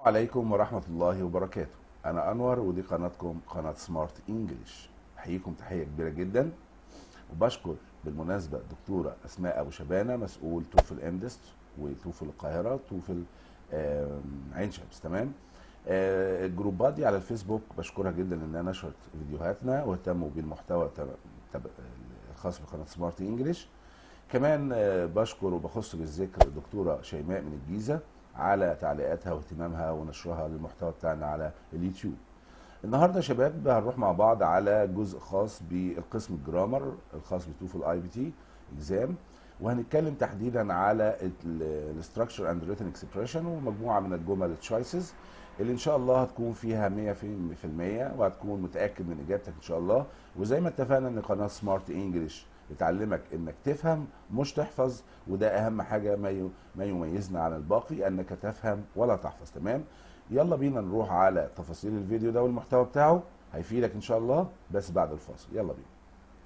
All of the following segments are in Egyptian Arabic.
عليكم ورحمة الله وبركاته أنا أنور ودي قناتكم قناة سمارت إنجليش أحييكم تحية كبيرة جدا وبشكر بالمناسبة الدكتورة أسماء أبو شبانة مسؤول توفل إندست وتوفل القاهرة توفل آم، عين شمس تمام آه، الجروبات دي على الفيسبوك بشكرها جدا انها نشرت فيديوهاتنا واهتموا بالمحتوى تب- تب- الخاص بقناه سمارت انجليش كمان آه، بشكر وبخص بالذكر الدكتوره شيماء من الجيزه على تعليقاتها واهتمامها ونشرها للمحتوى بتاعنا على اليوتيوب النهارده يا شباب هنروح مع بعض على جزء خاص بالقسم الجرامر الخاص بتوفل اي بي تي اكزام وهنتكلم تحديدا على الاستراكشر اند ريتن اكسبريشن ومجموعه من الجمل التشويسز اللي ان شاء الله هتكون فيها 100% وهتكون متاكد من اجابتك ان شاء الله وزي ما اتفقنا ان قناه سمارت انجلش بتعلمك انك تفهم مش تحفظ وده اهم حاجه ما ي- ما يميزنا عن الباقي انك تفهم ولا تحفظ تمام يلا بينا نروح على تفاصيل الفيديو ده والمحتوى بتاعه هيفيدك ان شاء الله بس بعد الفاصل يلا بينا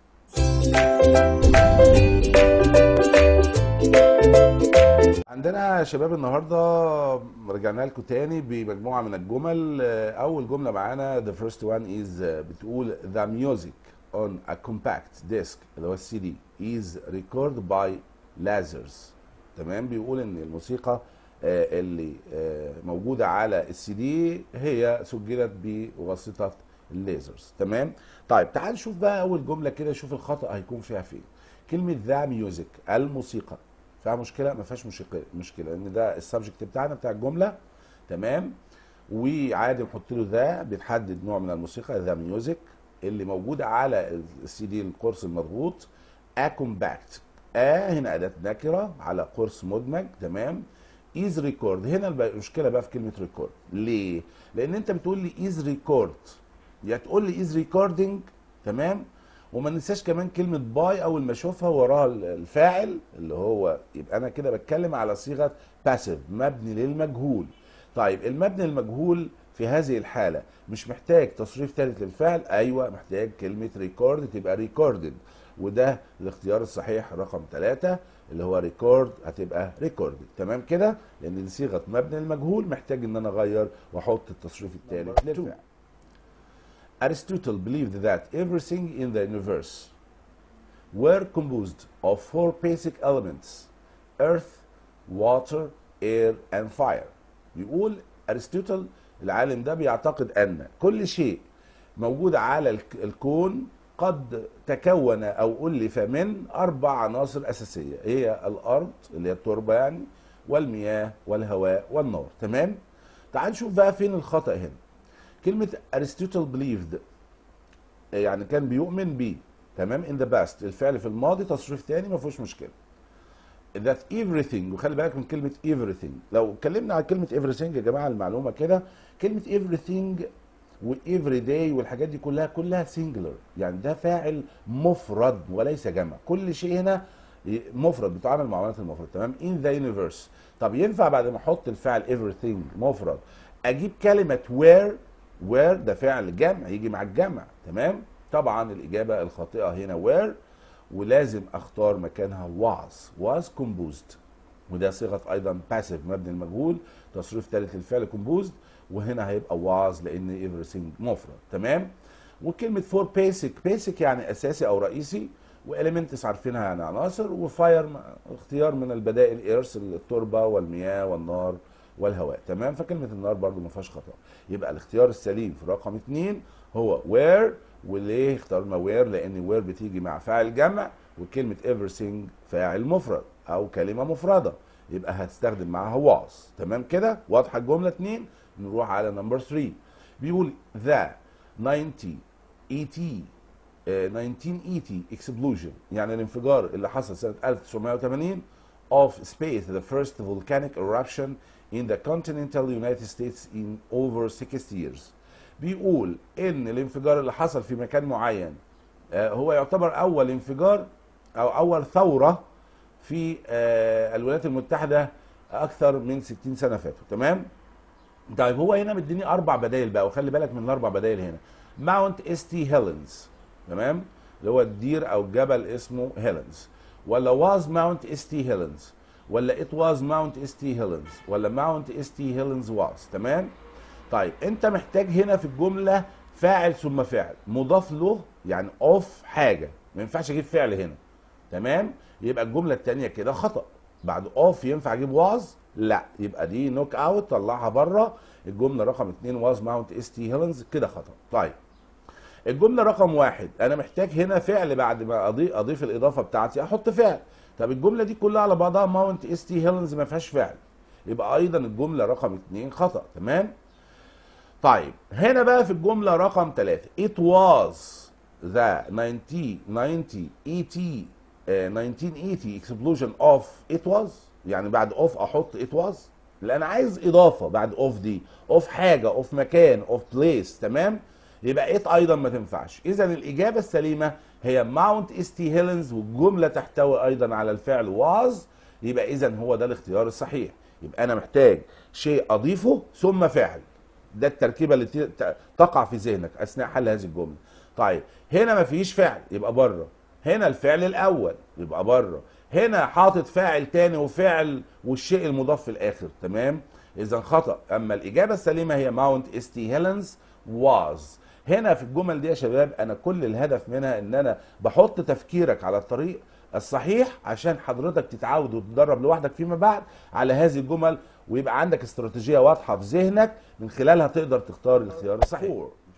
عندنا يا شباب النهارده رجعنا لكم تاني بمجموعه من الجمل آه، اول جمله معانا the first one is آه، بتقول the music on a compact disc اللي هو السي دي is recorded by lasers تمام بيقول ان الموسيقى آه، اللي آه، موجوده على السي دي هي سجلت بواسطه الليزرز تمام طيب تعال نشوف بقى اول جمله كده شوف الخطا هيكون فيها فين كلمه ذا ميوزك الموسيقى فيها مشكله ما فيهاش مشكله مشكله لان ده السبجكت بتاعنا بتاع الجمله تمام وعادي نحط له ذا بتحدد نوع من الموسيقى ذا ميوزك اللي موجوده على السي دي القرص المضغوط اكومباكت ا هنا اداه نكره على قرص مدمج تمام از ريكورد هنا الب- المشكله بقى في كلمه ريكورد ليه لان انت بتقول لي از ريكورد يا تقول لي از ريكوردنج تمام وما ننساش كمان كلمه باي اول ما اشوفها وراها الفاعل اللي هو يبقى انا كده بتكلم على صيغه باسيف مبني للمجهول طيب المبني المجهول في هذه الحاله مش محتاج تصريف ثالث للفعل ايوه محتاج كلمه ريكورد تبقى ريكوردد وده الاختيار الصحيح رقم ثلاثة اللي هو ريكورد هتبقى ريكورد تمام كده لان دي صيغه مبني المجهول محتاج ان انا اغير واحط التصريف الثالث للفعل Aristotle believed that everything in the universe were composed of four basic elements earth, water, air and fire. بيقول أرسطوطل العالم ده بيعتقد أن كل شيء موجود على الك- الكون قد تكون أو ألف من أربع عناصر أساسية هي الأرض اللي هي التربة يعني والمياه والهواء والنار تمام؟ تعال نشوف بقى فين الخطأ هنا كلمة أرسطوطل believed يعني كان بيؤمن بيه تمام in the past الفعل في الماضي تصريف تاني ما فيهوش مشكلة that everything وخلي بالك من كلمة everything لو اتكلمنا على كلمة everything يا جماعة المعلومة كده كلمة everything و every day والحاجات دي كلها كلها singular يعني ده فاعل مفرد وليس جمع كل شيء هنا مفرد بتعامل معاملة المفرد تمام in the universe طب ينفع بعد ما احط الفعل everything مفرد اجيب كلمة where where ده فعل جمع يجي مع الجمع تمام طبعا الاجابة الخاطئة هنا where ولازم اختار مكانها was was composed وده صيغه ايضا passive مبني المجهول تصريف ثالث للفعل composed وهنا هيبقى was لان everything مفرد تمام وكلمه for basic basic يعني اساسي او رئيسي واليمنتس عارفينها يعني عناصر وفاير اختيار من البدائل ايرث التربه والمياه والنار والهواء تمام فكلمه النار برضو ما فيهاش خطا يبقى الاختيار السليم في رقم اثنين هو where وليه اخترنا where لان where بتيجي مع فاعل جمع وكلمه everything فاعل مفرد او كلمه مفرده يبقى هتستخدم معاها was تمام كده واضحه الجمله اتنين نروح على نمبر 3 بيقول the 90 ET آه، 1980 explosion يعني الانفجار اللي حصل سنه 1980 of space the first volcanic eruption in the continental United States in over 60 years بيقول ان الانفجار اللي حصل في مكان معين آه، هو يعتبر اول انفجار او اول ثوره في آه، الولايات المتحده اكثر من 60 سنه فاتوا تمام طيب هو هنا مديني اربع بدائل بقى وخلي بالك من الاربع بدائل هنا ماونت اس تي هيلنز تمام اللي هو الدير او الجبل اسمه هيلنز ولا واز ماونت اس تي هيلنز ولا it was Mount ST Helens ولا Mount ST Helens was تمام طيب انت محتاج هنا في الجمله فاعل ثم فعل مضاف له يعني اوف حاجه ما ينفعش اجيب فعل هنا تمام يبقى الجمله الثانيه كده خطا بعد اوف ينفع اجيب واز لا يبقى دي نوك اوت طلعها بره الجمله رقم 2 واز ماونت اس تي هيلنز كده خطا طيب الجمله رقم واحد انا محتاج هنا فعل بعد ما اضيف اضيف الاضافه بتاعتي احط فعل طب الجمله دي كلها على بعضها ماونت اس تي هيلنز ما فيهاش فعل يبقى ايضا الجمله رقم 2 خطا تمام طيب هنا بقى في الجمله رقم 3 it was the 90 90 80 آه، 1980 explosion of it was يعني بعد اوف احط it was لا انا عايز اضافه بعد اوف دي اوف حاجه اوف مكان اوف بليس تمام يبقى it ايضا ما تنفعش اذا الاجابه السليمه هي ماونت اس تي هيلنز والجمله تحتوي ايضا على الفعل was يبقى اذا هو ده الاختيار الصحيح يبقى انا محتاج شيء اضيفه ثم فعل ده التركيبه اللي ت- ت- تقع في ذهنك اثناء حل هذه الجمله طيب هنا ما فيش فعل يبقى بره هنا الفعل الاول يبقى بره هنا حاطط فاعل تاني وفعل والشيء المضاف في الاخر تمام اذا خطا اما الاجابه السليمه هي ماونت اس تي هيلنز واز هنا في الجمل دي يا شباب انا كل الهدف منها ان انا بحط تفكيرك على الطريق الصحيح عشان حضرتك تتعود وتتدرب لوحدك فيما بعد على هذه الجمل ويبقى عندك استراتيجيه واضحه في ذهنك من خلالها تقدر تختار الاختيار الصحيح.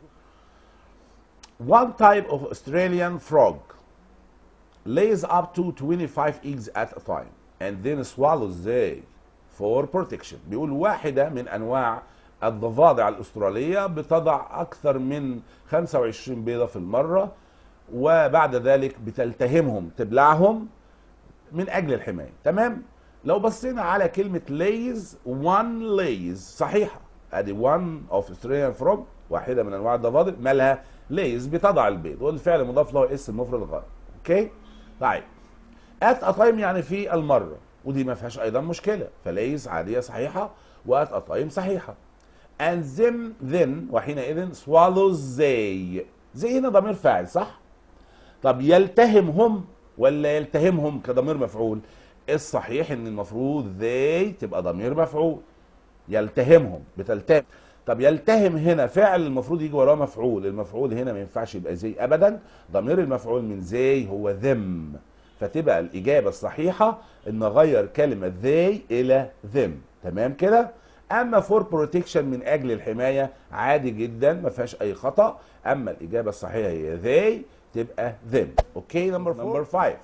One type of Australian frog lays up to 25 eggs at a time and then swallows they for protection. بيقول واحدة من أنواع الضفادع الأسترالية بتضع أكثر من 25 بيضة في المرة وبعد ذلك بتلتهمهم تبلعهم من اجل الحمايه تمام لو بصينا على كلمه ليز وان ليز صحيحه ادي وان اوف استراليان فروج واحده من انواع الضفادع مالها ليز بتضع البيض والفعل مضاف له اسم مفرد غائب اوكي طيب ات اتايم يعني في المره ودي ما فيهاش ايضا مشكله فليز عاديه صحيحه وات اتايم صحيحه and them then وحينئذ swallows they زي هنا ضمير فاعل صح طب يلتهمهم ولا يلتهمهم كضمير مفعول الصحيح ان المفروض they تبقى ضمير مفعول يلتهمهم بتلتهم طب يلتهم هنا فعل المفروض يجي وراه مفعول المفعول هنا ما ينفعش يبقى زي ابدا ضمير المفعول من زي هو them فتبقى الاجابه الصحيحه ان اغير كلمه they الى them تمام كده اما فور بروتكشن من اجل الحمايه عادي جدا ما فيهاش اي خطا اما الاجابه الصحيحه هي they تبقى them اوكي نمبر نمبر 5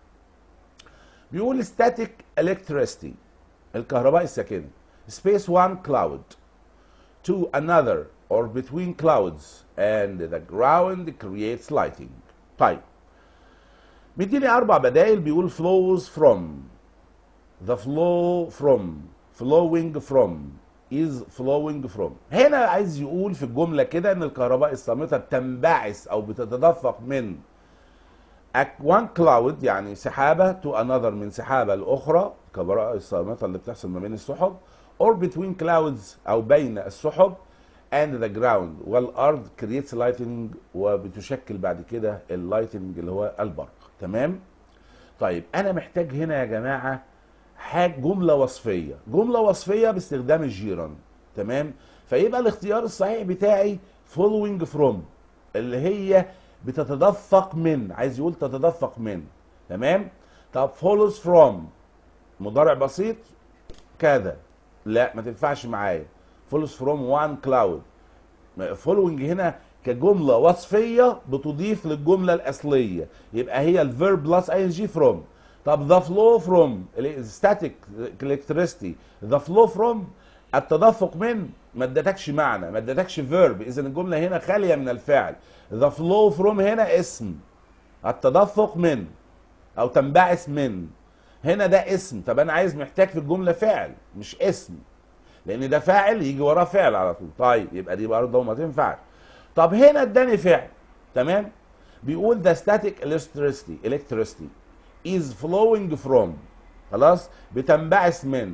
بيقول static electricity الكهرباء الساكنه space one cloud to another or between clouds and the ground creates lighting طيب مديني اربع بدائل بيقول flows from the flow from flowing from is flowing from هنا عايز يقول في الجمله كده ان الكهرباء الصامته بتنبعث او بتتدفق من أك- one cloud يعني سحابه to another من سحابه لاخرى الكهرباء الصامته اللي بتحصل ما بين السحب or between clouds او بين السحب and the ground والارض creates lighting وبتشكل بعد كده اللايتنج اللي هو البرق تمام طيب انا محتاج هنا يا جماعه حاجه جمله وصفيه جمله وصفيه باستخدام الجيران تمام فيبقى الاختيار الصحيح بتاعي following from اللي هي بتتدفق من عايز يقول تتدفق من تمام طب follows from مضارع بسيط كذا لا ما تنفعش معايا follows from one cloud following هنا كجمله وصفيه بتضيف للجمله الاصليه يبقى هي الفيرب بلس اي ان جي فروم طب ذا فلو فروم static electricity ذا فلو فروم التدفق من ما ادتكش معنى ما ادتكش فيرب اذا الجمله هنا خاليه من الفعل ذا فلو فروم هنا اسم التدفق من او تنبعث من هنا ده اسم طب انا عايز محتاج في الجمله فعل مش اسم لان ده فاعل يجي وراه فعل على طول طيب يبقى دي برضه ما تنفعش طب هنا اداني فعل تمام بيقول the static electricity electricity is flowing from خلاص بتنبعث من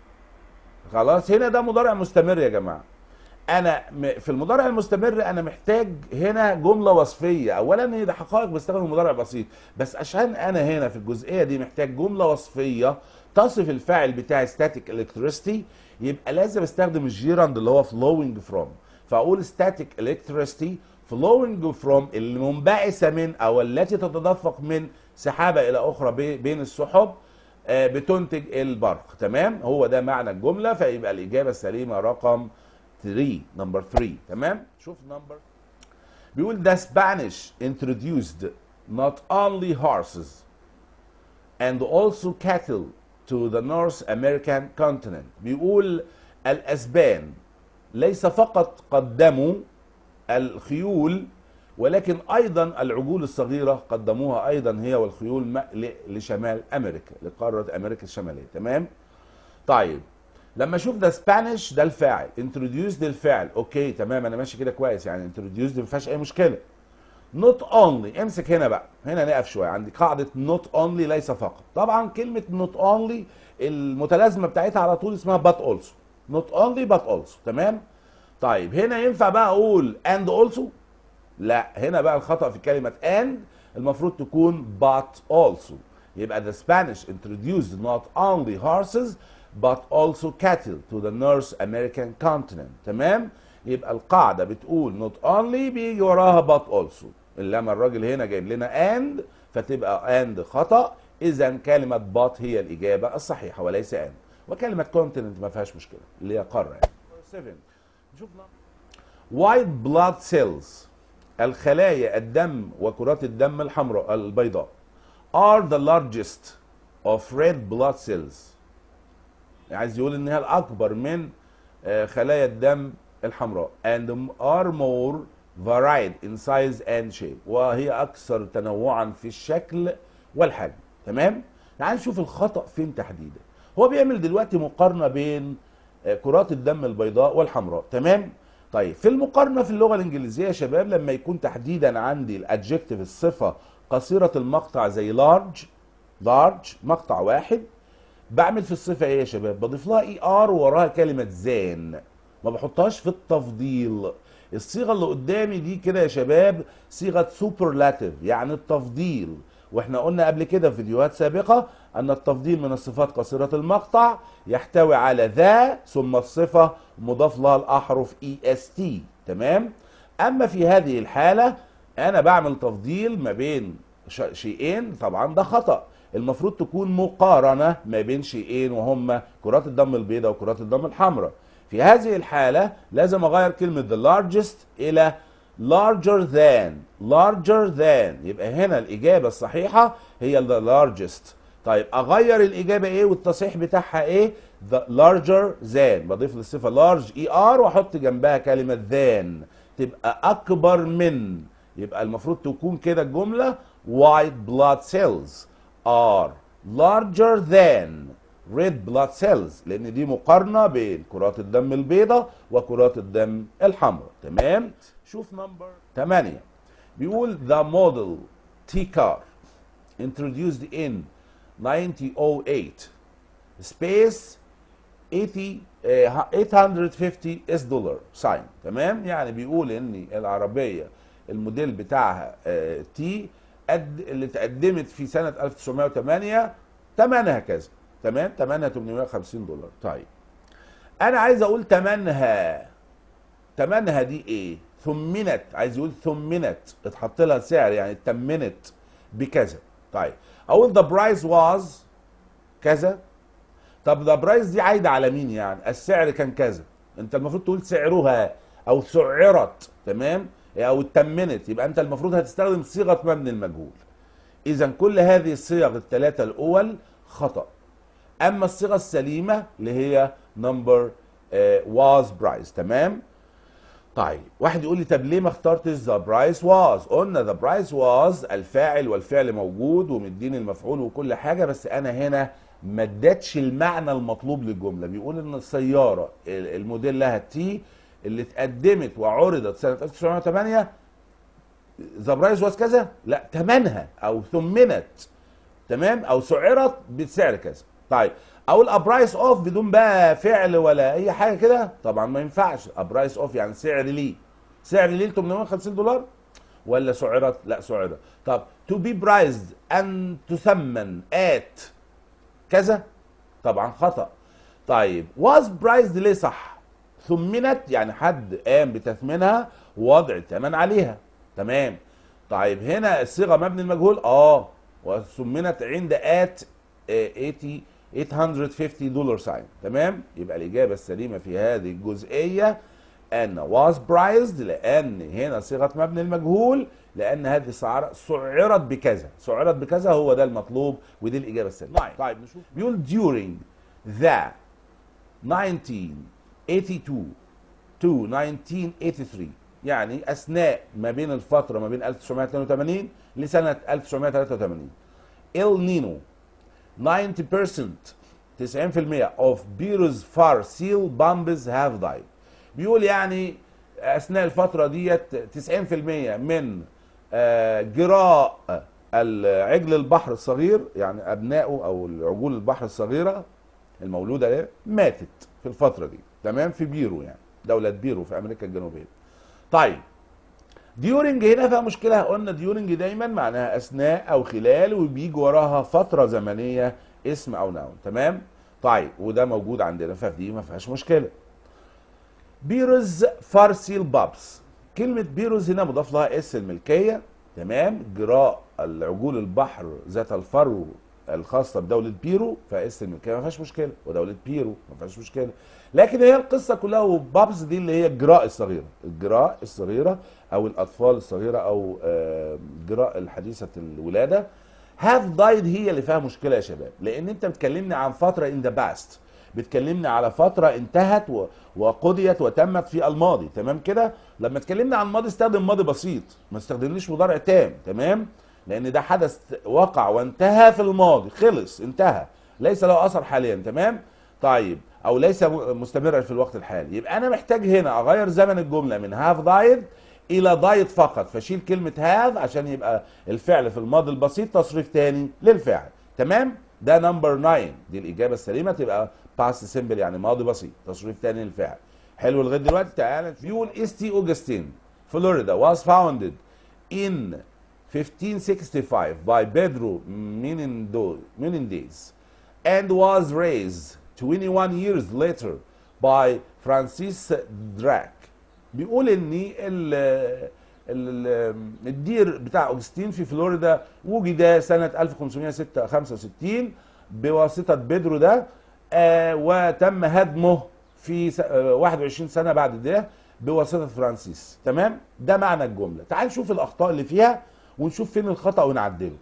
خلاص هنا ده مضارع مستمر يا جماعه انا م- في المضارع المستمر انا محتاج هنا جمله وصفيه اولا هي ده حقائق بستخدم مضارع بسيط بس عشان انا هنا في الجزئيه دي محتاج جمله وصفيه تصف الفاعل بتاع static electricity يبقى لازم استخدم الجيراند اللي هو flowing from فاقول static electricity flowing from المنبعثه من او التي تتدفق من سحابه الى اخرى بي- بين السحب آه، بتنتج البرق تمام هو ده معنى الجمله فيبقى الاجابه السليمه رقم 3 نمبر 3 تمام شوف نمبر بيقول the Spanish introduced not only horses and also cattle to the North American continent بيقول الأسبان ليس فقط قدموا الخيول ولكن أيضا العجول الصغيرة قدموها أيضا هي والخيول م- ل- لشمال أمريكا لقارة أمريكا الشمالية تمام طيب لما اشوف ده سبانيش ده الفاعل انتروديوس الفعل اوكي تمام انا ماشي كده كويس يعني انتروديوس ما فيهاش اي مشكله نوت اونلي امسك هنا بقى هنا نقف شويه عندي قاعده نوت اونلي ليس فقط طبعا كلمه نوت اونلي المتلازمه بتاعتها على طول اسمها بات اولسو نوت اونلي بات اولسو تمام طيب هنا ينفع بقى اقول اند اولسو لا هنا بقى الخطا في كلمه and المفروض تكون but also يبقى the Spanish introduced not only horses but also cattle to the North American continent تمام يبقى القاعده بتقول not only بيجي وراها but also لما الراجل هنا جايب لنا and فتبقى and خطا اذا كلمه but هي الاجابه الصحيحه وليس and وكلمه continent ما فيهاش مشكله اللي هي قاره يعني 7 نشوف white blood cells الخلايا الدم وكرات الدم الحمراء البيضاء are the largest of red blood cells عايز يقول انها الاكبر من آه، خلايا الدم الحمراء and are more varied in size and shape وهي اكثر تنوعا في الشكل والحجم تمام تعال نشوف الخطا فين تحديدا هو بيعمل دلوقتي مقارنه بين آه، كرات الدم البيضاء والحمراء تمام طيب في المقارنه في اللغه الانجليزيه يا شباب لما يكون تحديدا عندي الادجكتيف الصفه قصيره المقطع زي لارج لارج مقطع واحد بعمل في الصفه ايه يا شباب بضيف لها اي ار وراها كلمه زان ما بحطهاش في التفضيل الصيغه اللي قدامي دي كده يا شباب صيغه سوبرلاتيف يعني التفضيل واحنا قلنا قبل كده في فيديوهات سابقه ان التفضيل من الصفات قصيره المقطع يحتوي على ذا ثم الصفه مضاف لها الاحرف اي اس تي تمام اما في هذه الحاله انا بعمل تفضيل ما بين ش- شيئين طبعا ده خطأ المفروض تكون مقارنة ما بين شيئين وهما كرات الدم البيضاء وكرات الدم الحمراء في هذه الحالة لازم أغير كلمة the largest إلى larger than larger than يبقى هنا الإجابة الصحيحة هي the largest طيب أغير الإجابة إيه والتصحيح بتاعها إيه the larger than بضيف للصفة large ER وأحط جنبها كلمة than تبقى أكبر من يبقى المفروض تكون كده الجملة white blood cells are larger than red blood cells لان دي مقارنه بين كرات الدم البيضاء وكرات الدم الحمراء تمام شوف نمبر 8 بيقول the model T car introduced in 1908 space 80 آه، 850 اس دولار ساين تمام يعني بيقول ان العربيه الموديل بتاعها آه، تي قد اللي اتقدمت في سنه 1908 ثمنها كذا تمام ثمنها 850 دولار طيب انا عايز اقول ثمنها ثمنها دي ايه ثمنت عايز يقول ثمنت اتحط لها سعر يعني اتمنت بكذا طيب اقول the price was كذا طب ذا برايس دي عايده على مين يعني السعر كان كذا انت المفروض تقول سعرها او سعرت تمام او اتمنت يبقى انت المفروض هتستخدم صيغه مبني المجهول اذا كل هذه الصيغ الثلاثه الاول خطا اما الصيغه السليمه اللي هي نمبر واز برايس تمام طيب واحد يقول لي طب ليه ما اخترتش ذا برايس واز قلنا ذا برايس واز الفاعل والفعل موجود ومديني المفعول وكل حاجه بس انا هنا ما ادتش المعنى المطلوب للجمله بيقول ان السياره ال- الموديل لها تي اللي اتقدمت وعرضت سنه 1908 ذا برايس واز كذا لا ثمنها او ثمنت تمام او سعرت بسعر كذا طيب اقول ابرايس اوف بدون بقى فعل ولا اي حاجه كده طبعا ما ينفعش ابرايس اوف يعني سعر ليه سعر ليه 850 دولار ولا سعرت لا سعرت طب تو بي برايزد ان تثمن ات كذا طبعا خطا طيب was priced ليه صح ثمنت يعني حد قام بتثمينها ووضع الثمن عليها تمام طيب هنا الصيغه مبني المجهول اه وثمنت عند ات 80 850 دولار ساين تمام يبقى الاجابه السليمه في هذه الجزئيه ان was priced لان هنا صيغه مبني المجهول لان هذه السعر سعرت بكذا سعرت بكذا هو ده المطلوب ودي الاجابه السليمه طيب نشوف بيقول during the 1982 to 1983 يعني اثناء ما بين الفتره ما بين 1982 لسنه 1983 ال نينو 90% 90% of Beerus far seal bombs have died بيقول يعني اثناء الفتره ديت 90% من آه، جراء العجل البحر الصغير يعني ابنائه او العجول البحر الصغيره المولوده ده ماتت في الفتره دي تمام في بيرو يعني دوله بيرو في امريكا الجنوبيه طيب ديورنج هنا فيها مشكله قلنا ديورنج دايما معناها اثناء او خلال وبيجي وراها فتره زمنيه اسم او نون تمام طيب وده موجود عندنا فدي ما فيهاش مشكله بيروز فارسيل بابس كلمة بيروز هنا مضاف لها اس الملكية تمام جراء العجول البحر ذات الفرو الخاصة بدولة بيرو فاس الملكية ما فيهاش مشكلة ودولة بيرو ما فيهاش مشكلة لكن هي القصة كلها وبابس دي اللي هي الجراء الصغيرة الجراء الصغيرة او الاطفال الصغيرة او آه، جراء الحديثة الولادة هاف دايد هي اللي فيها مشكلة يا شباب لان انت بتكلمني عن فترة ان ذا باست بتكلمني على فترة انتهت و- وقضيت وتمت في الماضي تمام كده لما تكلمنا عن الماضي استخدم ماضي بسيط ما استخدمليش مضارع تام تمام لان ده حدث وقع وانتهى في الماضي خلص انتهى ليس له اثر حاليا تمام طيب او ليس م- مستمرا في الوقت الحالي يبقى انا محتاج هنا اغير زمن الجمله من هاف دايد الى دايت فقط فشيل كلمه هاف عشان يبقى الفعل في الماضي البسيط تصريف تاني للفعل تمام ده نمبر 9 دي الاجابه السليمه تبقى باست سيمبل يعني ماضي بسيط تصريف تاني للفعل حلو لغايه دلوقتي تعالى بيقول اس تي اوجستين فلوريدا was founded in 1565 by Pedro Menendo- Menendez and was raised 21 years later by Francis Drake بيقول ان ال ال- الدير بتاع اوجستين في فلوريدا وجد سنة 1565 بواسطة بيدرو ده آه، وتم هدمه في س- آه، 21 سنة بعد ده بواسطة فرانسيس تمام ده معنى الجملة تعال نشوف الأخطاء اللي فيها ونشوف فين الخطأ ونعدله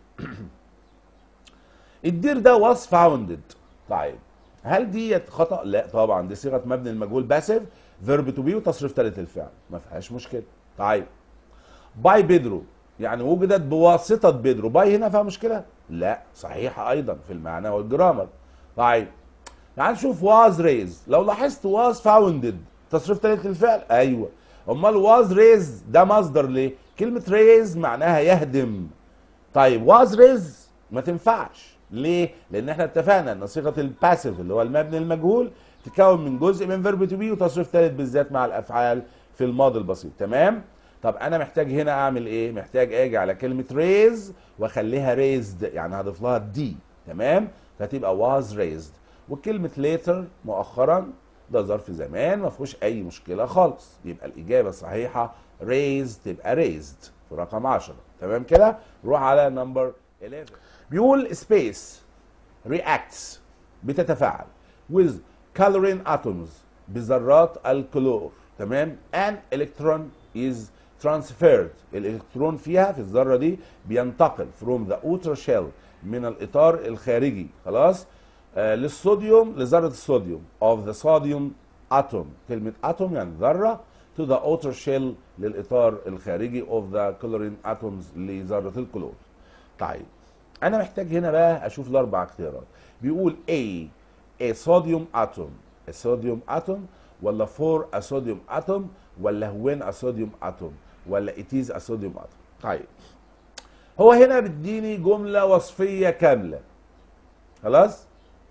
الدير ده was founded طيب هل ديت خطأ؟ لا طبعا دي صيغة مبني المجهول باسيف فيرب تو بي وتصريف ثالث الفعل ما فيهاش مشكلة طيب باي بيدرو يعني وجدت بواسطة بيدرو باي هنا فيها مشكلة؟ لا صحيحة أيضا في المعنى والجرامر طيب تعال نشوف واز ريز لو لاحظت واز فاوندد تصريف ثالث الفعل ايوه امال واز ريز ده مصدر ليه كلمه ريز معناها يهدم طيب واز ريز ما تنفعش ليه لان احنا اتفقنا ان صيغه الباسيف اللي هو المبني المجهول تتكون من جزء من فيرب تو بي وتصريف ثالث بالذات مع الافعال في الماضي البسيط تمام طب انا محتاج هنا اعمل ايه محتاج اجي على كلمه ريز واخليها ريزد يعني هضيف لها دي تمام فتبقى واز ريزد وكلمه ليتر مؤخرا ده ظرف زمان ما فيهوش اي مشكله خالص يبقى الاجابه الصحيحه raised تبقى raised في رقم 10 تمام كده نروح على نمبر 11 بيقول space reacts بتتفاعل with coloring atoms بذرات الكلور تمام an electron is transferred الالكترون فيها في الذره دي بينتقل from the outer shell من الاطار الخارجي خلاص آه للصوديوم لذره الصوديوم of the sodium atom كلمه atom يعني ذره to the outer shell للاطار الخارجي of the chlorine atoms لذره الكلور طيب انا محتاج هنا بقى اشوف الاربع اختيارات بيقول A a sodium atom a sodium atom ولا for a sodium atom ولا when a sodium atom ولا it is a sodium atom طيب هو هنا بيديني جملة وصفية كاملة خلاص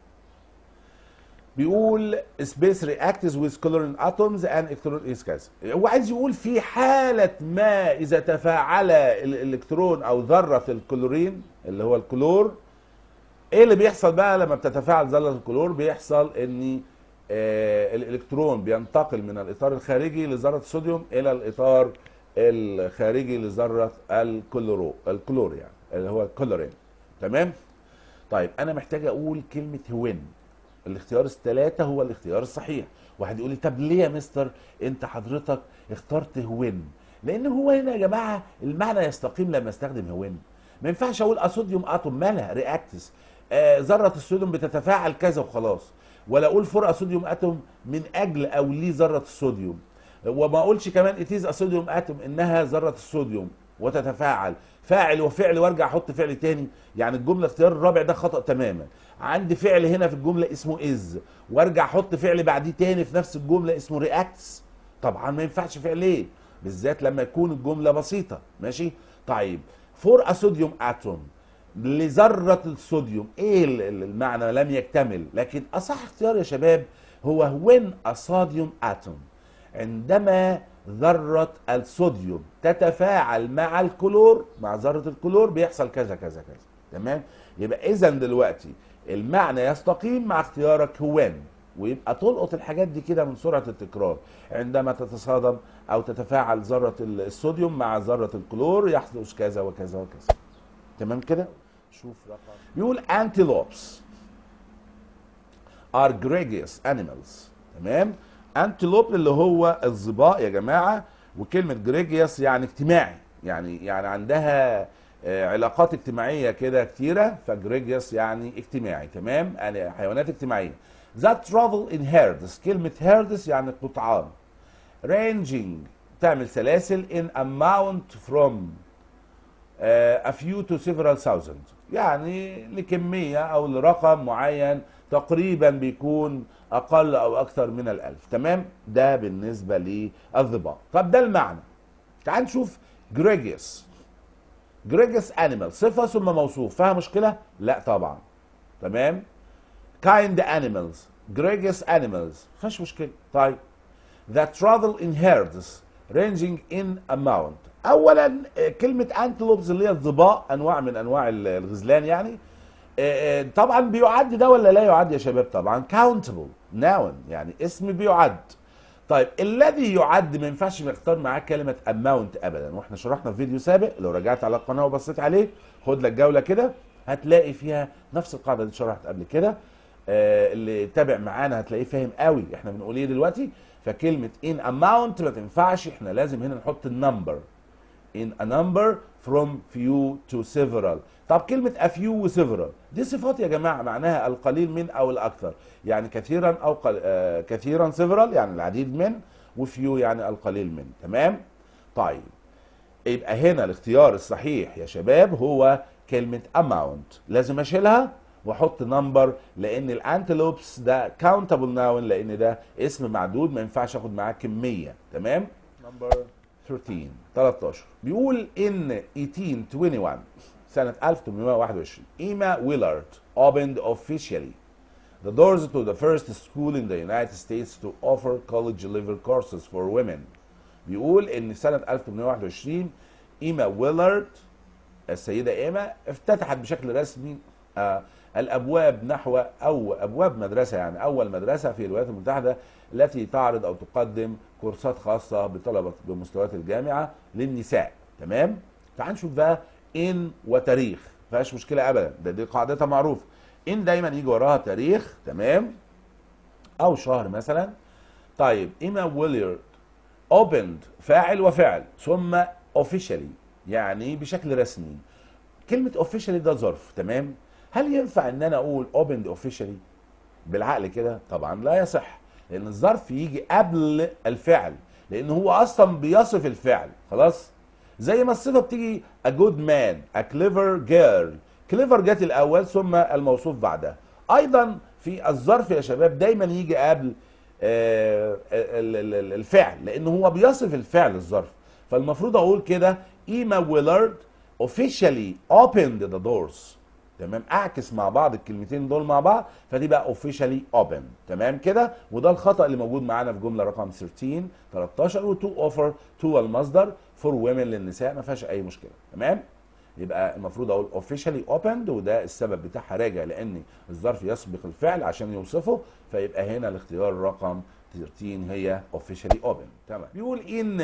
بيقول space reacts with chlorine atoms and electron is كذا هو عايز يقول في حالة ما إذا تفاعل الإلكترون أو ذرة الكلورين اللي هو الكلور ايه اللي بيحصل بقى لما بتتفاعل ذره الكلور بيحصل ان آه الالكترون بينتقل من الاطار الخارجي لذره الصوديوم الى الاطار الخارجي لذره الكلورو الكلور يعني اللي هو الكلورين تمام طيب انا محتاج اقول كلمه هوين الاختيار الثلاثه هو الاختيار الصحيح واحد يقول لي طب ليه يا مستر انت حضرتك اخترت هوين لان هو هنا يا جماعه المعنى يستقيم لما استخدم هوين ما ينفعش اقول اصوديوم اتوم مالها رياكتس آه ذره الصوديوم بتتفاعل كذا وخلاص ولا اقول فور اصوديوم اتوم من اجل او لي ذره الصوديوم وما اقولش كمان اتيز اصوديوم اتوم انها ذره الصوديوم وتتفاعل فاعل وفعل وارجع احط فعل تاني يعني الجمله الاختيار الرابع ده خطا تماما عندي فعل هنا في الجمله اسمه از وارجع احط فعل بعديه تاني في نفس الجمله اسمه رياكتس طبعا ما ينفعش فعل ايه بالذات لما يكون الجمله بسيطه ماشي طيب فور اصوديوم اتوم لذره الصوديوم ايه المعنى لم يكتمل لكن اصح اختيار يا شباب هو وين اصوديوم اتوم عندما ذرة الصوديوم تتفاعل مع الكلور مع ذرة الكلور بيحصل كذا كذا كذا تمام يبقى اذا دلوقتي المعنى يستقيم مع اختيارك وين ويبقى تلقط الحاجات دي كده من سرعة التكرار عندما تتصادم او تتفاعل ذرة الصوديوم مع ذرة الكلور يحدث كذا وكذا وكذا تمام كده شوف رقم بيقول antelopes are gregarious animals تمام انتلوب اللي هو الظباء يا جماعه وكلمه جريجيوس يعني اجتماعي يعني يعني عندها علاقات اجتماعيه كده كتيره فجريجيوس يعني اجتماعي تمام يعني حيوانات اجتماعيه that travel in herds كلمه herds يعني قطعان ranging تعمل سلاسل in amount from uh, a few to several thousand يعني لكميه او لرقم معين تقريبا بيكون اقل او اكثر من الالف تمام ده بالنسبه للظباء طب ده المعنى تعال نشوف جريجيوس جريجيوس انيمال صفه ثم موصوف فيها مشكله لا طبعا تمام kind animals gregarious animals فيهاش مشكله طيب that travel in herds ranging in amount اولا كلمه antelopes اللي هي الظباء انواع من انواع الغزلان يعني طبعا بيعد ده ولا لا يعد يا شباب طبعا countable noun يعني اسم بيعد طيب الذي يعد ما ينفعش نختار معاه كلمه amount ابدا واحنا شرحنا في فيديو سابق لو رجعت على القناه وبصيت عليه خد لك جوله كده هتلاقي فيها نفس القاعده دي اتشرحت قبل كده آه اللي تابع معانا هتلاقيه فاهم قوي احنا بنقول ايه دلوقتي فكلمه in amount ما تنفعش احنا لازم هنا نحط النمبر in a number from few to several طب كلمة a few و several دي صفات يا جماعة معناها القليل من أو الأكثر يعني كثيرا أو قل... آه كثيرا several يعني العديد من وفيو يعني القليل من تمام طيب يبقى هنا الاختيار الصحيح يا شباب هو كلمة amount لازم أشيلها واحط نمبر لان الانتلوبس ده كاونتابل ناون لان ده اسم معدود ما ينفعش اخد معاه كميه تمام نمبر 13 13 بيقول ان 1821 سنة 1821 إيما ويلارد opened officially the doors to the first school in the United States to offer college level courses for women بيقول ان سنة 1821 إيما ويلارد السيدة إيما افتتحت بشكل رسمي آه الابواب نحو او ابواب مدرسه يعني اول مدرسه في الولايات المتحده التي تعرض او تقدم كورسات خاصه بطلبه بمستويات الجامعه للنساء تمام تعال نشوف بقى ان وتاريخ فيهاش مشكله ابدا ده دي قاعدتها معروفه ان دايما يجي وراها تاريخ تمام او شهر مثلا طيب ايما ويليارد اوبند فاعل وفعل ثم اوفيشالي يعني بشكل رسمي كلمه اوفيشالي ده ظرف تمام هل ينفع ان انا اقول opened officially بالعقل كده طبعا لا يصح لان الظرف يجي قبل الفعل لان هو اصلا بيصف الفعل خلاص زي ما الصفه بتيجي a good man a clever girl clever جت الاول ثم الموصوف بعدها ايضا في الظرف يا شباب دايما يجي قبل الفعل لان هو بيصف الفعل الظرف فالمفروض اقول كده ايما ويلارد officially opened the doors تمام اعكس مع بعض الكلمتين دول مع بعض فدي بقى officially open تمام كده وده الخطا اللي موجود معانا في جمله رقم 13 13 و to offer to المصدر for women للنساء ما فيهاش اي مشكله تمام يبقى المفروض اقول officially opened وده السبب بتاعها راجع لان الظرف يسبق الفعل عشان يوصفه فيبقى هنا الاختيار رقم 13 هي officially opened تمام بيقول in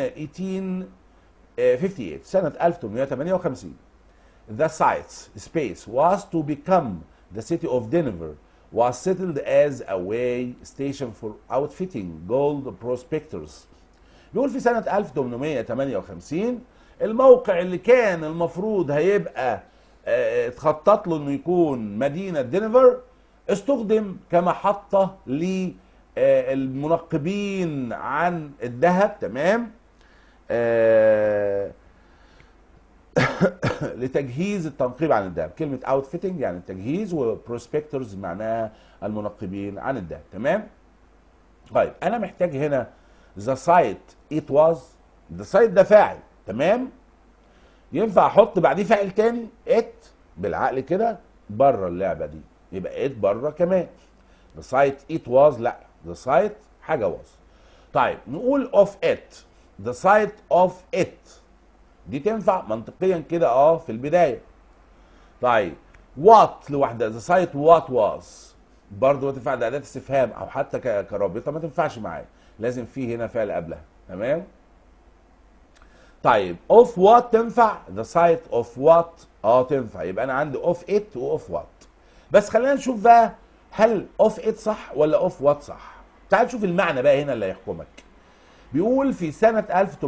1858 سنة 1858 the site's space was to become the city of Denver was settled as a way station for outfitting gold prospectors بيقول في سنة 1858 الموقع اللي كان المفروض هيبقى آه، اتخطط له انه يكون مدينة دنفر استخدم كمحطة للمنقبين عن الذهب تمام آه، لتجهيز التنقيب عن الذهب كلمة outfitting يعني التجهيز وبروسبكتورز معناها المنقبين عن الذهب تمام طيب انا محتاج هنا the site it was the site ده فاعل تمام ينفع احط بعديه فاعل تاني it بالعقل كده بره اللعبه دي يبقى it بره كمان the site it was لا the site حاجه was طيب نقول of it the site of it دي تنفع منطقيا كده اه في البدايه طيب what لوحدها the site what was برضه ما تنفع ده اداه استفهام او حتى ك- كرابطه ما تنفعش معايا لازم في هنا فعل قبلها تمام طيب of what تنفع the site of what اه تنفع يبقى انا عندي of it و of what بس خلينا نشوف بقى هل of it صح ولا of what صح تعال نشوف المعنى بقى هنا اللي هيحكمك بيقول في سنة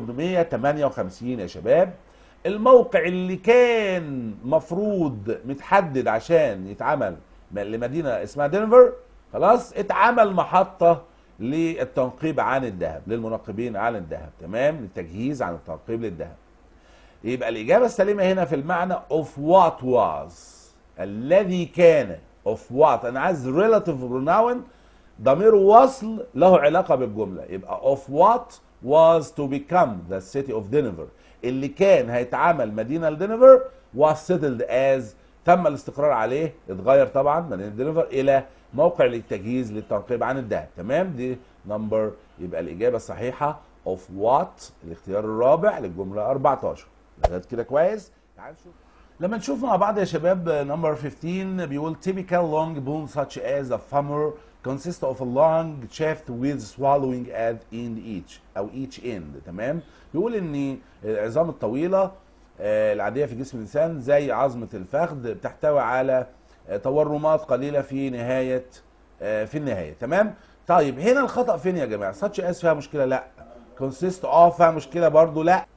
1858 يا شباب الموقع اللي كان مفروض متحدد عشان يتعمل م- لمدينة اسمها دنفر خلاص اتعمل محطة للتنقيب عن الذهب للمنقبين عن الذهب تمام للتجهيز عن التنقيب للذهب يبقى الإجابة السليمة هنا في المعنى of what was الذي كان of what أنا عايز relative pronoun ضمير وصل له علاقة بالجملة يبقى of what was to become the city of Denver اللي كان هيتعمل مدينة لدنفر was settled as تم الاستقرار عليه اتغير طبعا مدينة دنفر إلى موقع للتجهيز للتنقيب عن الذهب تمام دي نمبر يبقى الإجابة الصحيحة of what الاختيار الرابع للجملة 14 لغاية كده كويس تعال نشوف لما نشوف مع بعض يا شباب نمبر 15 بيقول typical long bone such as a femur consists of a long shaft with swallowing at end each او each end تمام بيقول ان العظام الطويله آه، العاديه في جسم الانسان زي عظمه الفخذ بتحتوي على آه، تورمات قليله في نهايه آه، في النهايه تمام طيب هنا الخطا فين يا جماعه such as فيها مشكله لا consist of فيها مشكله برضو لا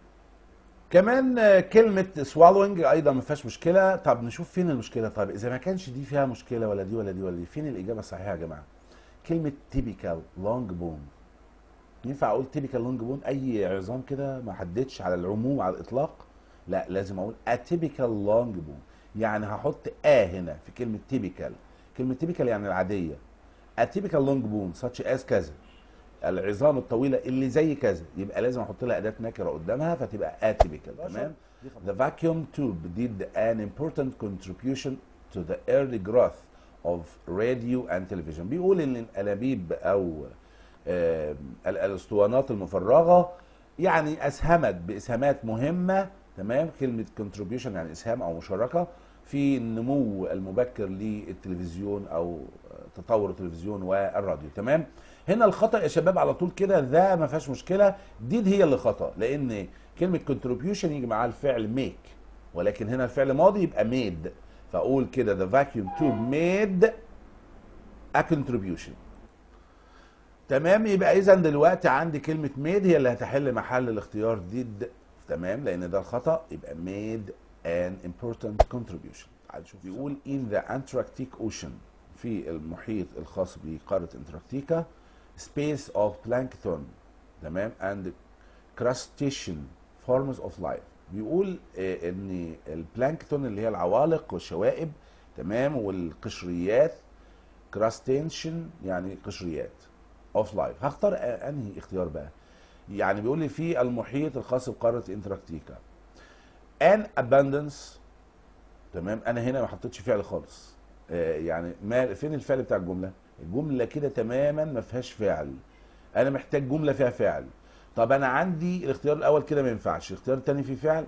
كمان آه، كلمة swallowing أيضا ما فيهاش مشكلة، طب نشوف فين المشكلة طيب إذا ما كانش دي فيها مشكلة ولا دي ولا دي ولا دي، فين الإجابة الصحيحة يا جماعة؟ كلمة typical long bone ينفع أقول typical long bone أي عظام كده ما حددش على العموم على الإطلاق؟ لا لازم أقول atypical long bone يعني هحط آ هنا في كلمة typical كلمة typical يعني العادية atypical long bone such as كذا العظام الطويله اللي زي كذا يبقى لازم احط لها اداه نكره قدامها فتبقى atypical تمام The vacuum tube did an important contribution to the early growth of radio and television بيقول ان الانابيب او آه، ال- الاسطوانات المفرغه يعني اسهمت باسهامات مهمه تمام كلمه contribution يعني اسهام او مشاركه في النمو المبكر للتلفزيون او تطور التلفزيون والراديو تمام هنا الخطا يا شباب على طول كده ذا ما فيهاش مشكله ديد هي اللي خطا لان كلمه contribution يجي معاها الفعل make ولكن هنا الفعل ماضي يبقى made فاقول كده the vacuum tube made a contribution تمام يبقى اذا دلوقتي عندي كلمه made هي اللي هتحل محل الاختيار did تمام لان ده الخطا يبقى made an important contribution تعال نشوف بيقول in the Antarctic Ocean في المحيط الخاص بقاره انتاركتيكا space of plankton تمام and crustacean forms of life بيقول آه، ان البلانكتون اللي هي العوالق والشوائب تمام والقشريات كراستيشن يعني قشريات اوف لايف هختار آه، انهي اختيار بقى يعني بيقول لي في المحيط الخاص بقاره انتاركتيكا ان abundance تمام انا هنا ما حطيتش فعل خالص آه، يعني ما فين الفعل بتاع الجمله الجمله كده تماما ما فيهاش فعل انا محتاج جمله فيها فعل طب انا عندي الاختيار الاول كده ما ينفعش الاختيار الثاني فيه فعل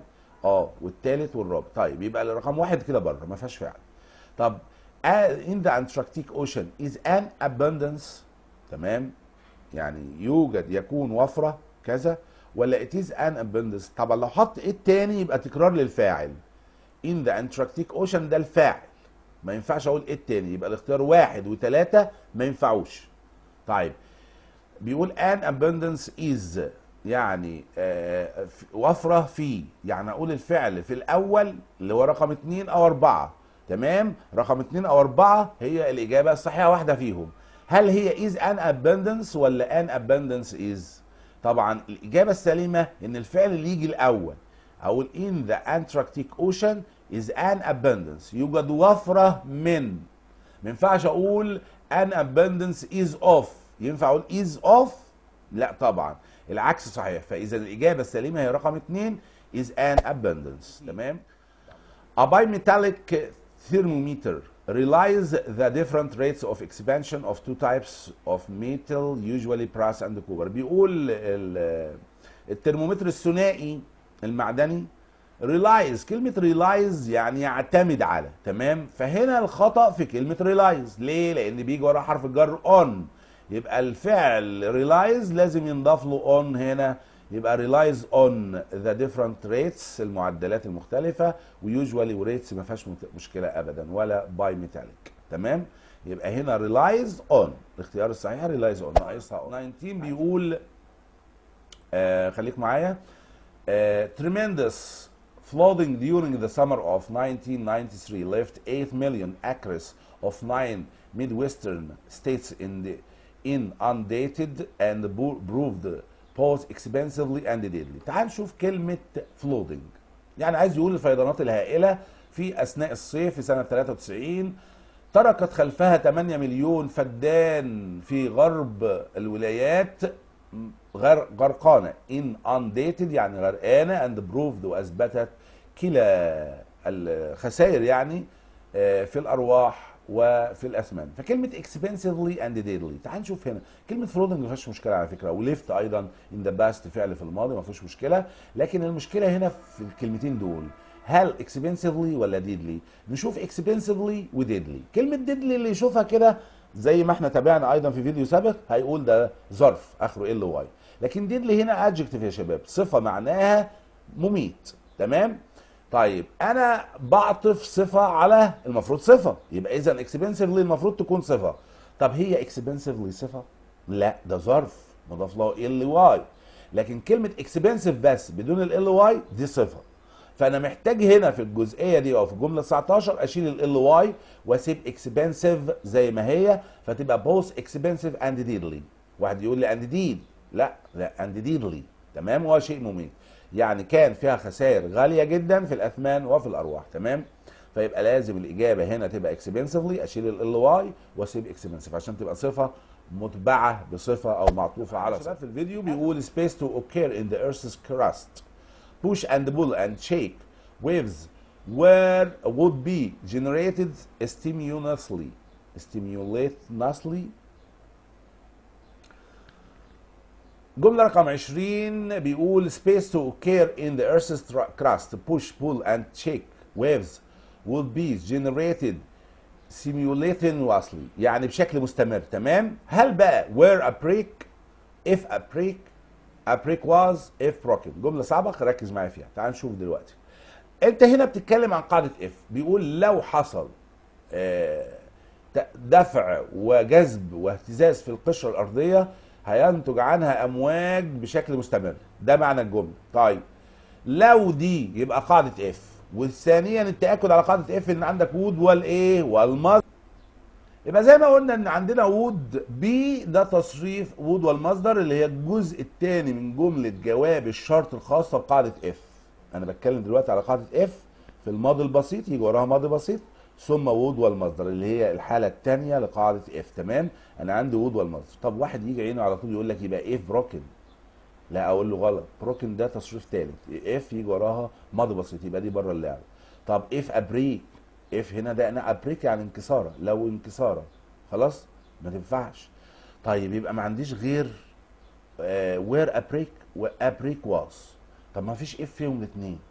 اه والتالت والرابع طيب يبقى الرقم واحد كده بره ما فيهاش فعل طب آه، in the Antarctic Ocean is an abundance تمام يعني يوجد يكون وفرة كذا ولا it is an abundance طبعا لو حط it تاني يبقى تكرار للفاعل in the Antarctic Ocean ده الفاعل ما ينفعش اقول it تاني يبقى الاختيار واحد وثلاثة ما ينفعوش طيب بيقول an abundance is يعني آه، ف- وفرة في يعني اقول الفعل في الاول اللي هو رقم اتنين او اربعة تمام رقم اتنين او اربعة هي الاجابة الصحيحة واحدة فيهم هل هي is an abundance ولا an abundance is طبعا الاجابة السليمة ان الفعل اللي يجي الاول اقول in the Antarctic Ocean is an abundance يوجد وفرة من ما ينفعش اقول an abundance is of ينفع اقول is of لا طبعا العكس صحيح فاذا الاجابه السليمه هي رقم اثنين is an abundance تمام A bimetallic thermometer realize the different rates of expansion of two types of metal usually brass and copper بيقول ال- الترمومتر الثنائي المعدني ريلايز كلمة ريلايز يعني يعتمد على تمام فهنا الخطأ في كلمة ريلايز ليه؟ لأن بيجي وراه حرف الجر اون يبقى الفعل ريلايز لازم ينضاف له اون هنا يبقى ريلايز اون ذا ديفرنت ريتس المعدلات المختلفة ويوجوالي وريتس ما فيهاش مت- مشكلة أبدا ولا باي ميتاليك تمام؟ يبقى هنا ريلايز اون الاختيار الصحيح ريلايز اون ناقصها 19 بيقول آه خليك معايا Uh, tremendous flooding during the summer of 1993 left 8 million acres of nine Midwestern states in the inundated and bo- proved both expensively and deadly. تعال نشوف كلمة flooding. يعني عايز يقول الفيضانات الهائلة في أثناء الصيف في سنة 93 تركت خلفها 8 مليون فدان في غرب الولايات غر غرقانه inundated يعني غرقانه and proved واثبتت كلا الخسائر يعني آه، في الارواح وفي الاثمان فكلمه expensively and deadly تعال نشوف هنا كلمه flooding ما فيهاش مشكله على فكره وليفت ايضا in the past فعل في الماضي ما فيهوش مشكله لكن المشكله هنا في الكلمتين دول هل expensively ولا deadly نشوف expensively و deadly كلمه deadly اللي يشوفها كده زي ما احنا تابعنا ايضا في فيديو سابق هيقول ده ظرف اخره ال واي لكن ديدلي هنا ادجكتيف يا شباب صفه معناها مميت تمام طيب انا بعطف صفه على المفروض صفه يبقى اذا اكسبنسively المفروض تكون صفه طب هي اكسبنسively صفه لا ده ظرف مضاف له ال واي لكن كلمه اكسبنسيف بس بدون ال واي دي صفه فانا محتاج هنا في الجزئيه دي او في الجمله 19 اشيل ال واي واسيب اكسبنسيف زي ما هي فتبقى بوث اكسبنسيف اند ديدلي واحد يقول لي اند ديد لا لا اند ديدلي تمام وهو شيء مميت يعني كان فيها خسائر غاليه جدا في الاثمان وفي الارواح تمام فيبقى لازم الاجابه هنا تبقى اكسبنسively اشيل ال واي واسيب اكسبنسيف عشان تبقى صفه متبعه بصفه او معطوفه على صفه في الفيديو بيقول space to occur in the earth's crust push and pull and shake waves where would be generated stimulously stimulously جملة رقم 20 بيقول space to occur in the earth's tr- crust push pull and shake waves would be generated simultaneously يعني بشكل مستمر تمام هل بقى where a break if a break a break was if broken جملة صعبة ركز معايا فيها تعال نشوف دلوقتي انت هنا بتتكلم عن قاعدة if بيقول لو حصل آه، ت- دفع وجذب واهتزاز في القشرة الأرضية هينتج عنها أمواج بشكل مستمر ده معنى الجملة طيب لو دي يبقى قاعدة اف وثانيا التأكد على قاعدة اف ان عندك وود والايه والمصدر يبقى زي ما قلنا ان عندنا وود بي ده تصريف وود والمصدر اللي هي الجزء الثاني من جملة جواب الشرط الخاصة بقاعدة اف انا بتكلم دلوقتي على قاعدة اف في الماضي البسيط يجي وراها ماضي بسيط ثم وود والمصدر اللي هي الحالة الثانية لقاعدة اف تمام انا عندي وود والمصدر طب واحد يجي عينه على طول يقول لك يبقى اف بروكن لا اقول له غلط بروكن ده تصريف ثالث اف يجي وراها ماضي بسيط يبقى دي بره اللعبه طب اف ابريك اف هنا ده انا ابريك يعني انكساره لو انكساره خلاص ما تنفعش طيب يبقى ما عنديش غير وير ابريك وابريك واز طب ما فيش اف فيهم الاثنين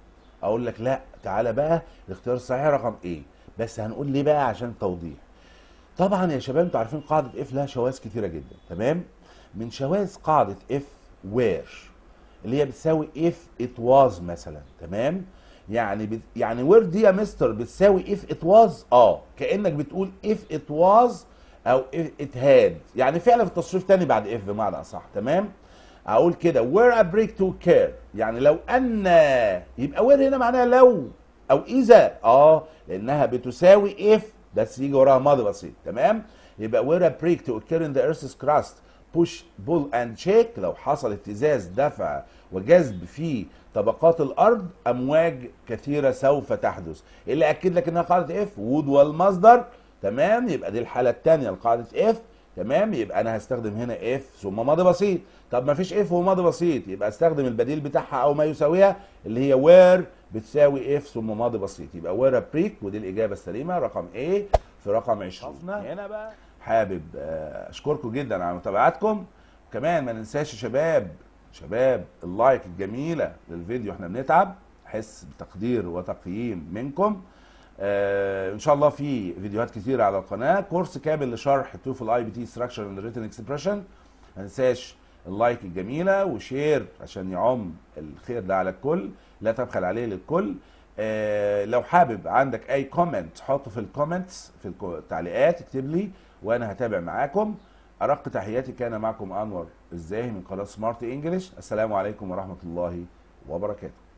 اقول لك لا تعالى بقى الاختيار الصحيح رقم ايه بس هنقول ليه بقى عشان توضيح طبعا يا شباب انتوا عارفين قاعده اف لها شواذ كتيره جدا تمام من شواذ قاعده اف وير اللي هي بتساوي اف ات واز مثلا تمام يعني بت... يعني وير دي يا مستر بتساوي اف ات واز اه كانك بتقول اف ات واز او اف ات هاد يعني فعلا في تصريف تاني بعد اف بمعنى اصح تمام اقول كده وير ا بريك تو كير يعني لو ان يبقى وير هنا معناها لو او اذا اه لانها بتساوي اف بس يجي وراها ماضي بسيط تمام يبقى وير ا بريك تو occur in the earth's crust push pull and shake لو حصل اهتزاز دفع وجذب في طبقات الارض امواج كثيره سوف تحدث اللي اكد لك انها قاعده اف وود والمصدر تمام يبقى دي الحاله الثانيه لقاعده اف تمام يبقى انا هستخدم هنا اف ثم ماضي بسيط طب ما فيش اف وماضي بسيط يبقى استخدم البديل بتاعها او ما يساويها اللي هي وير بتساوي اف ثم ماضي بسيط يبقى وير بريك ودي الاجابه السليمه رقم ايه في رقم 20 هنا بقى حابب آه، اشكركم جدا على متابعتكم كمان ما ننساش يا شباب شباب اللايك الجميله للفيديو احنا بنتعب حس بتقدير وتقييم منكم آه ان شاء الله في فيديوهات كتيره على القناه كورس كامل لشرح توفل اي بي تي ستراكشر اند ريتن اكسبريشن ما ننساش اللايك الجميله وشير عشان يعم الخير ده على الكل لا تبخل عليه للكل آه لو حابب عندك اي كومنت حطه في الكومنتس في الكو- التعليقات اكتب لي وانا هتابع معاكم ارق تحياتي كان معكم انور الزاهي من قناه سمارت انجلش السلام عليكم ورحمه الله وبركاته